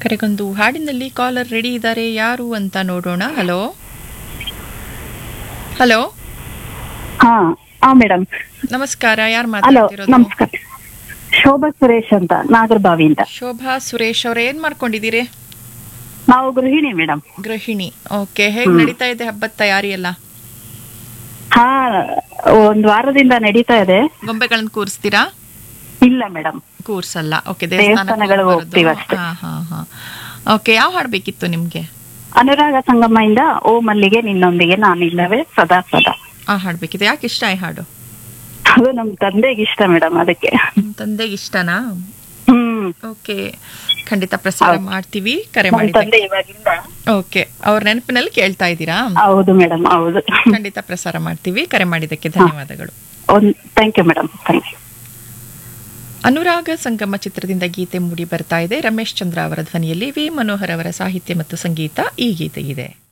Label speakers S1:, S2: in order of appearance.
S1: ಕರೆಗೊಂದು ಹಾಡಿನಲ್ಲಿ caller ready ಇದ್ದಾರೆ ಯಾರು ಅಂತ ನೋಡೋಣ ಹಲೋ ಹಲೋ
S2: ಹಾ ಹಾ ಮೇಡಮ್
S1: ನಮಸ್ಕಾರ ಯಾರು
S2: ಹಲೋ
S1: ಮಾತಾಡ್ತಿರೋದು
S2: ನಮಸ್ಕಾರ ಶೋಭಾ ಸುರೇಶ್ ಅಂತ ನಾಗರಬಾವಿಯಿಂದ
S1: ಶೋಭಾ ಸುರೇಶ್ ಅವ್ರ ಏನ್ ಮಾಡ್ಕೊಂಡಿದ್ದೀರಿ
S2: ನಾವು ಗೃಹಿಣಿ ಮೇಡಮ್
S1: ಗೃಹಿಣಿ ಓಕೆ ಹೇಗ್ ನಡೀತಾ ಇದೆ ಹಬ್ಬದ ತಯಾರಿ ಎಲ್ಲ
S2: ಹಾ ಒಂದ್ ವಾರದಿಂದ ನಡೀತಾ ಇದೆ
S1: ಗೊಂಬೆಗಳನ್ನ ಕೂರಿಸ್ತೀರಾ
S2: ಇಲ್ಲ ಮೇಡಮ್
S1: ಕೂರ್ಸಲ್ಲ ಓಕೆ
S2: ದೇವಸ್ಥಾನಗಳಿಗೆ ಹೋಗ್ತೀವಿ ಅಷ್ಟೇ.
S1: ಹಾ ಹಾ ಹಾ ಓಕೆ ಯಾವ ಹಾಡ್ ಬೇಕಿತ್ತು ನಿಮ್ಗೆ
S2: ಅನುರಾಗ ಸಂಗಮದಿಂದ ಓ ಮಲ್ಲಿಗೆ ನಿನ್ನೊಂದಿಗೆ ನಾನಿಲ್ಲವೇ ಸದಾ ಸದಾ
S1: ಆ ಹಾಡ್ ಬೇಕಿತ್ತು ಯಾಕೆ ಇಷ್ಟ ಈ ಹಾಡು
S2: ಅದು ನಮ್ ತಂದೆಗೆ ಇಷ್ಟ ಮೇಡಮ್ ಅದಕ್ಕೆ
S1: ನಿಮ್ ತಂದೆಗೆ ಇಷ್ಟನಾ
S2: ಹ್ಮ್
S1: ಓಕೆ ಖಂಡಿತ ಪ್ರಸಾರ
S2: ಹೌದು.
S1: ಮಾಡ್ತೀವಿ ಕರೆ
S2: ನಮ್
S1: ಮಾಡಿದ್ದಕ್ಕೆ
S2: ತಂದೆ ಇವಾಗಿಂದ
S1: ಓಕೆ ಅವ್ರ ನೆನಪಿನಲ್ಲಿ ಕೇಳ್ತಾ ಇದ್ದೀರಾ
S2: ಹೌದು ಮೇಡಮ್ ಹೌದು
S1: ಖಂಡಿತ ಪ್ರಸಾರ ಮಾಡ್ತೀವಿ ಕರೆ ಮಾಡಿದ್ದಕ್ಕೆ ಧನ್ಯವಾದಗಳು
S2: ಒಂದ್ thank you madam thank you
S1: Anuraga Sangama ಚಿತ್ರದಿಂದ ಗೀತೆ ಮೂಡಿ ಬರ್ತಾ ಇದೆ ರಮೇಶ್ ಚಂದ್ರ ಅವರ ಧ್ವನಿಯಲ್ಲಿ ವಿ ಮನೋಹರ್ ಅವರ ಸಾಹಿತ್ಯ ಮತ್ತು ಸಂಗೀತ ಈ ಗೀತೆ ಇದೆ